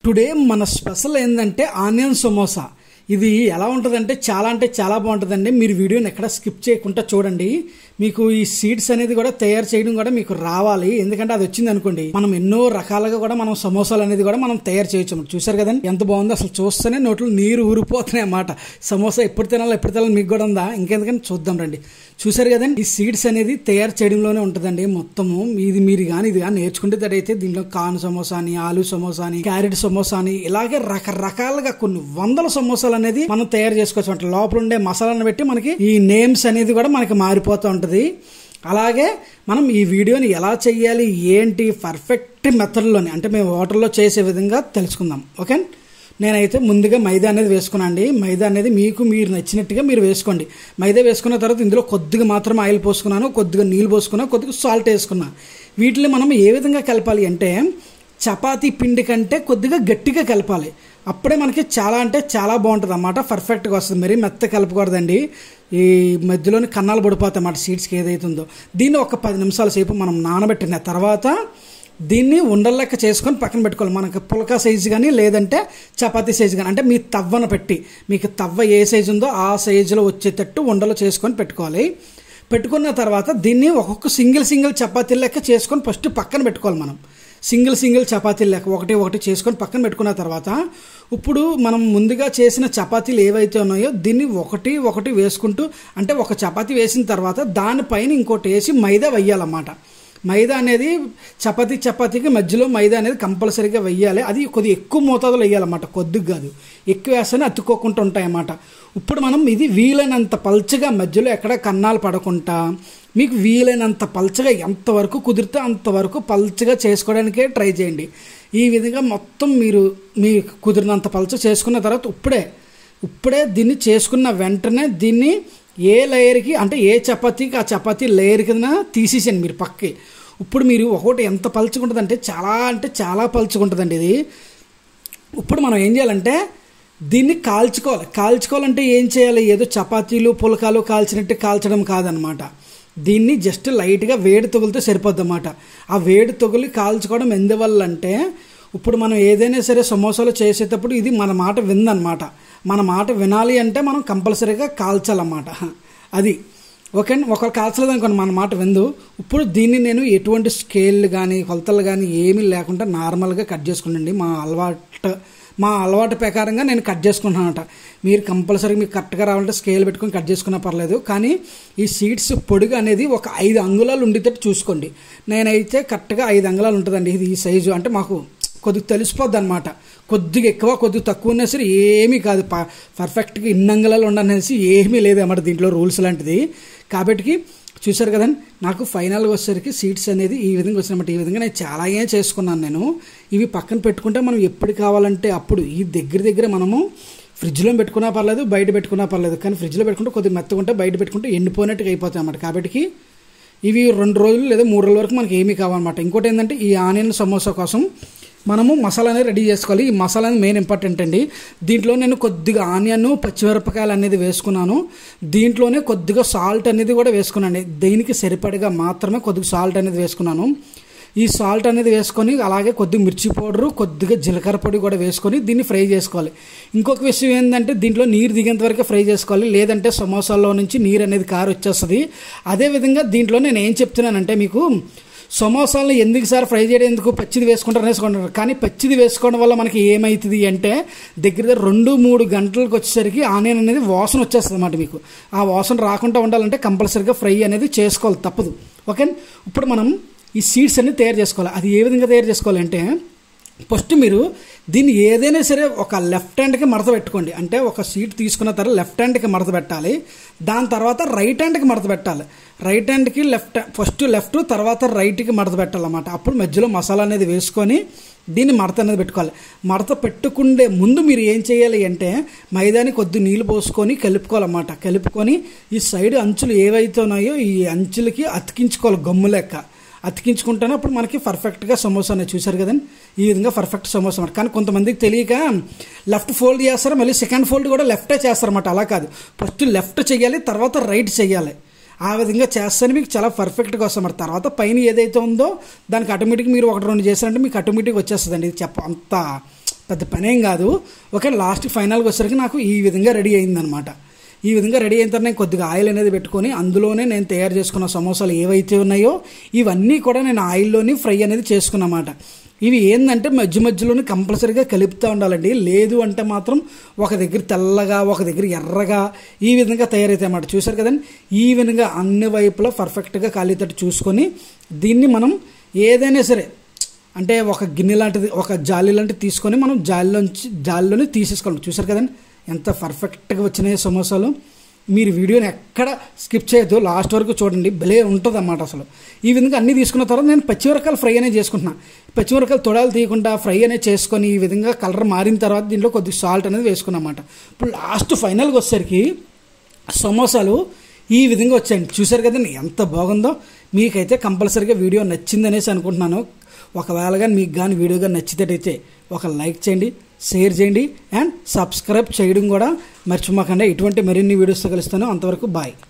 today మన special ఏంటంటే onion samosa ఇది ఎలా ఉంటుందంటే చాలా అంటే చాలా బాగుంటుందండి మీరు వీడియోని ఎక్కడ స్కిప్ చేయకుండా చూడండి మీకు ఈ సీడ్స్ అనేది కూడా తయారు చేయడం కూడా మీకు రావాలి ఎందుకంటే అది వచ్చింది అనుకోండి మనం ఎన్నో రకాలుగా కూడా మనం సమోసాలు అనేది కూడా మనం తయారు చేయొచ్చు చూసారు కదండి ఎంత బాగుందో అసలు చూస్తేనే నోట్లో నీరు ఊరిపోతున్నాయి అన్నమాట సమోసా ఎప్పుడు తినాలి ఎప్పుడు తినాలి మీకు కూడా ఉందా ఇంకెందుకని చూద్దాం రండి చూసారు కదండి ఈ సీడ్స్ అనేది తయారు చేయడంలోనే ఉంటుందండి మొత్తము ఇది మీరు కానీ ఇది కానీ నేర్చుకుంటే దీంట్లో కాన్ సమోసా అని ఆలు సమోసా అని క్యారెట్ సమోసా అని ఇలాగే రకరకాలుగా కొన్ని వందల సమోసాలు అనేది మనం తయారు చేసుకోవచ్చు అంటే లోపల ఉండే మసాలాను బట్టి మనకి ఈ నేమ్స్ అనేది కూడా మనకి మారిపోతూ ఉంటుంది అలాగే మనం ఈ వీడియోని ఎలా చేయాలి ఏంటి పర్ఫెక్ట్ మెథడ్లోని అంటే మేము హోటల్లో చేసే విధంగా తెలుసుకుందాం ఓకే నేనైతే ముందుగా మైదా అనేది వేసుకున్నాను అండి మైదా అనేది మీకు మీరు నచ్చినట్టుగా మీరు వేసుకోండి మైదా వేసుకున్న తర్వాత ఇందులో కొద్దిగా మాత్రం ఆయిల్ పోసుకున్నాను కొద్దిగా నీళ్ళు పోసుకున్నాను కొద్దిగా సాల్ట్ వేసుకున్నా వీటిని మనం ఏ విధంగా కలపాలి అంటే చపాతీ పిండి కంటే కొద్దిగా గట్టిగా కలపాలి అప్పుడే మనకి చాలా అంటే చాలా బాగుంటుంది అన్నమాట పర్ఫెక్ట్గా వస్తుంది మరి మెత్త కలపకూడదండి ఈ మధ్యలోని కన్నాలు పడిపోతాయి అన్నమాట సీడ్స్కి ఏదైతుందో దీన్ని ఒక పది నిమిషాల సేపు మనం నానబెట్టిన తర్వాత దీన్ని ఉండలెక్క చేసుకొని పక్కన పెట్టుకోవాలి మనకి పులక సైజు కానీ లేదంటే చపాతీ సైజు కానీ అంటే మీ తవ్వను పెట్టి మీకు తవ్వ ఏ సైజు ఉందో ఆ సైజులో వచ్చేటట్టు ఉండలు చేసుకొని పెట్టుకోవాలి పెట్టుకున్న తర్వాత దీన్ని ఒక్కొక్క సింగిల్ సింగిల్ చపాతీ లెక్క చేసుకొని ఫస్ట్ పక్కన పెట్టుకోవాలి మనం సింగిల్ సింగిల్ చపాతీలు లెక్క ఒకటి ఒకటి చేసుకొని పక్కన పెట్టుకున్న తర్వాత ఇప్పుడు మనం ముందుగా చేసిన చపాతీలు ఏవైతే ఉన్నాయో దీన్ని ఒకటి ఒకటి వేసుకుంటూ అంటే ఒక చపాతీ వేసిన తర్వాత దానిపైన ఇంకోటి వేసి మైదా వేయాలన్నమాట మైదా అనేది చపాతీ చపాతీకి మధ్యలో మైదా అనేది కంపల్సరీగా వెయ్యాలి అది కొద్దిగా ఎక్కువ మోతాదులో వేయాలన్నమాట కొద్దిగా కాదు ఎక్కువ వేస్తేనే అతుక్కోకుండా ఉంటాయన్నమాట ఇప్పుడు మనం ఇది వీలైనంత పల్చగా మధ్యలో ఎక్కడ కన్నాలు పడకుండా మీకు వీలైనంత పల్చగా ఎంతవరకు కుదిరితే అంతవరకు పల్చగా చేసుకోవడానికే ట్రై చేయండి ఈ విధంగా మొత్తం మీరు మీకు కుదిరినంత పల్చ చేసుకున్న తర్వాత ఇప్పుడే ఇప్పుడే దీన్ని చేసుకున్న వెంటనే దీన్ని ఏ లేయర్కి అంటే ఏ చపాతీకి ఆ చపాతీ లేయర్ కింద తీసేసాను మీరు పక్కకి ఇప్పుడు మీరు ఒకటి ఎంత పలుచుకుంటుందంటే చాలా అంటే చాలా పలుచుకుంటుందండి ఇది ఇప్పుడు మనం ఏం చేయాలంటే దీన్ని కాల్చుకోవాలి కాల్చుకోవాలంటే ఏం చేయాలి ఏదో చపాతీలు పులకాలు కాల్చినట్టు కాల్చడం కాదనమాట దీన్ని జస్ట్ లైట్గా వేడి తగులితే సరిపోద్ది అన్నమాట ఆ వేడి తగులి కాల్చుకోవడం ఎందువల్ల అంటే ఇప్పుడు మనం ఏదైనా సరే సమోసాలు చేసేటప్పుడు ఇది మన మాట విందనమాట మన మాట వినాలి అంటే మనం కంపల్సరీగా కాల్చాలన్నమాట అది ఓకే అండి ఒకరు కాల్చలేదు అనుకోండి మన మాట విందు ఇప్పుడు దీన్ని నేను ఎటువంటి స్కేల్ కానీ కొలతలు కానీ ఏమీ లేకుండా నార్మల్గా కట్ చేసుకునండి మా అలవాటు మా అలవాటు ప్రకారంగా నేను కట్ చేసుకుంటున్నానట మీరు కంపల్సరీ మీకు కరెక్ట్గా రావాలంటే స్కేల్ పెట్టుకొని కట్ చేసుకున్నా పర్లేదు కానీ ఈ సీడ్స్ పొడుగు అనేది ఒక ఐదు అంగుళాలు ఉండేటట్టు చూసుకోండి నేనైతే కరెక్ట్గా ఐదు అంగుళాలు ఉంటుందండి ఇది ఈ సైజు అంటే మాకు కొద్దిగా తెలిసిపోద్ది అనమాట కొద్దిగా ఎక్కువ కొద్దిగా తక్కువ ఉన్నా సరే ఏమీ కాదు పర్ఫెక్ట్గా ఇన్ని అంగుళాలు ఉండనేసి ఏమీ లేదు అన్నమాట దీంట్లో రూల్స్ లాంటిది కాబట్టి చూసారు కదండి నాకు ఫైనల్గా వచ్చేసరికి సీట్స్ అనేది ఈ విధంగా వచ్చినమాట ఈ విధంగా నేను చాలా ఏ చేసుకున్నాను నేను ఇవి పక్కన పెట్టుకుంటే మనం ఎప్పుడు కావాలంటే అప్పుడు ఈ దగ్గర దగ్గర మనము ఫ్రిడ్జ్లో పెట్టుకున్నా పర్లేదు బయట పెట్టుకున్నా పర్లేదు కానీ ఫ్రిడ్జ్లో పెట్టుకుంటే కొద్దిగా మెత్తకుంటే బయట పెట్టుకుంటే ఎండిపోయినట్టుగా అయిపోతాయి అన్నమాట కాబట్టి ఇవి రెండు రోజులు లేదా మూడు రోజుల వరకు మనకి ఏమీ కావాలన్నమాట ఇంకోటి ఏంటంటే ఈ ఆనియన్ సమోసా కోసం మనము మసాలా అనేది రెడీ చేసుకోవాలి ఈ మసాలా అనేది మెయిన్ ఇంపార్టెంట్ అండి దీంట్లో నేను కొద్దిగా ఆనియన్ పచ్చిమిరపకాయలు అనేది వేసుకున్నాను దీంట్లోనే కొద్దిగా సాల్ట్ అనేది కూడా వేసుకున్నాను దీనికి సరిపడిగా మాత్రమే కొద్దిగా సాల్ట్ అనేది వేసుకున్నాను ఈ సాల్ట్ అనేది వేసుకొని అలాగే కొద్దిగా మిర్చి పౌడరు కొద్దిగా జీలకర్ర పొడి కూడా వేసుకొని దీన్ని ఫ్రై చేసుకోవాలి ఇంకొక విషయం ఏంటంటే దీంట్లో నీరు దిగేంత వరకు ఫ్రై చేసుకోవాలి లేదంటే సమోసాల్లో నుంచి నీరు అనేది కారు వచ్చేస్తుంది అదేవిధంగా దీంట్లో నేను ఏం చెప్తున్నానంటే మీకు సమోసాలను ఎందుకు సార్ ఫ్రై చేయడం ఎందుకు పచ్చిది వేసుకుంటారు వేసుకుంటారు కానీ పచ్చిది వేసుకోవడం వల్ల మనకి ఏమవుతుంది అంటే దగ్గర దగ్గర రెండు మూడు గంటలకు వచ్చేసరికి ఆనియన్ అనేది వాసన వచ్చేస్తుంది అన్నమాట మీకు ఆ వాసన రాకుండా ఉండాలంటే కంపల్సరీగా ఫ్రై అనేది చేసుకోవాలి తప్పదు ఓకే ఇప్పుడు మనం ఈ సీడ్స్ అన్ని తయారు చేసుకోవాలి అది ఏ విధంగా తయారు చేసుకోవాలంటే ఫస్ట్ మీరు దీన్ని ఏదైనా సరే ఒక లెఫ్ట్ హ్యాండ్కి మడత పెట్టుకోండి అంటే ఒక సీట్ తీసుకున్న తర్వాత లెఫ్ట్ హ్యాండ్కి మడత పెట్టాలి దాని తర్వాత రైట్ హ్యాండ్కి మడత పెట్టాలి రైట్ హ్యాండ్కి లెఫ్ట్ ఫస్ట్ లెఫ్ట్ తర్వాత రైట్కి మడత పెట్టాలన్నమాట అప్పుడు మధ్యలో మసాలా అనేది వేసుకొని దీన్ని మడత అనేది పెట్టుకోవాలి మడత పెట్టుకుండే ముందు మీరు ఏం చేయాలి అంటే మైదాని కొద్ది నీళ్ళు పోసుకొని కలుపుకోవాలన్నమాట కలుపుకొని ఈ సైడ్ అంచులు ఏవైతే ఉన్నాయో ఈ అంచులకి అతికించుకోవాలి గమ్ము లెక్క అతికించుకుంటేనే అప్పుడు మనకి పర్ఫెక్ట్గా సమోసా అనేది చూసారు కదండి ఈ విధంగా పర్ఫెక్ట్ సమోసా అన్నమాట కానీ కొంతమందికి తెలియక లెఫ్ట్ ఫోల్డ్ చేస్తారు మళ్ళీ సెకండ్ ఫోల్డ్ కూడా లెఫ్టే చేస్తారన్నమాట అలా కాదు ఫస్ట్ లెఫ్ట్ చేయాలి తర్వాత రైట్ చేయాలి ఆ విధంగా చేస్తేనే మీకు చాలా పర్ఫెక్ట్గా వస్తుంది మరి తర్వాత పైన ఏదైతే ఉందో దానికి ఆటోమేటిక్ మీరు ఒకటి రెండు చేశారంటే మీకు ఆటోమేటిక్ వచ్చేస్తుందండి ఇది చెప్ప అంత పెద్ద పనేం కాదు ఓకే లాస్ట్ ఫైనల్కి వచ్చేసరికి నాకు ఈ విధంగా రెడీ అయిందనమాట ఈ విధంగా రెడీ అయిన తర్వాత నేను కొద్దిగా ఆయిల్ అనేది పెట్టుకొని అందులోనే నేను తయారు చేసుకున్న సమోసాలు ఏవైతే ఉన్నాయో ఇవన్నీ కూడా నేను ఆయిల్లోని ఫ్రై అనేది చేసుకున్నమాట ఇవి ఏంటంటే మధ్య మధ్యలోనే కంపల్సరీగా కలుపుతూ ఉండాలండి లేదు అంటే మాత్రం ఒక దగ్గర తెల్లగా ఒక దగ్గర ఎర్రగా ఈ విధంగా తయారవుతాయి అన్నమాట చూసారు కదండి ఈ విధంగా అన్ని వైపులా పర్ఫెక్ట్గా కాలేటట్టు చూసుకొని దీన్ని మనం ఏదైనా సరే అంటే ఒక గిన్నె లాంటిది ఒక జాలి లాంటిది తీసుకొని మనం జాలిలోంచి జాలిలోనే తీసేసుకోవాలి చూసారు కదండి ఎంత పర్ఫెక్ట్గా వచ్చినాయి సమోసాలు మీరు వీడియోని ఎక్కడ స్కిప్ చేయొద్దు లాస్ట్ వరకు చూడండి భలే ఉంటుంది అన్నమాట అసలు ఈ విధంగా అన్నీ తీసుకున్న తర్వాత నేను పచ్చిమిరకాయలు ఫ్రై అనేది చేసుకుంటున్నాను పచ్చిమిరకాయలు తొడాలు తీయకుండా ఫ్రై అనేది చేసుకొని ఈ విధంగా కలర్ మారిన తర్వాత దీంట్లో కొద్దిగా సాల్ట్ అనేది వేసుకున్నమాట ఇప్పుడు లాస్ట్ ఫైనల్గా వచ్చేసరికి సమోసాలు ఈ విధంగా వచ్చాయండి చూసారు కదండి ఎంత బాగుందో మీకైతే కంపల్సరీగా వీడియో నచ్చింది అనేసి అనుకుంటున్నాను ఒకవేళ కానీ మీకు కానీ వీడియో కానీ నచ్చితేటైతే ఒక లైక్ చేయండి షేర్ చేయండి అండ్ సబ్స్క్రైబ్ చేయడం కూడా మర్చిపోకండి ఇటువంటి మరిన్ని వీడియోస్తో కలుస్తాను అంతవరకు బాయ్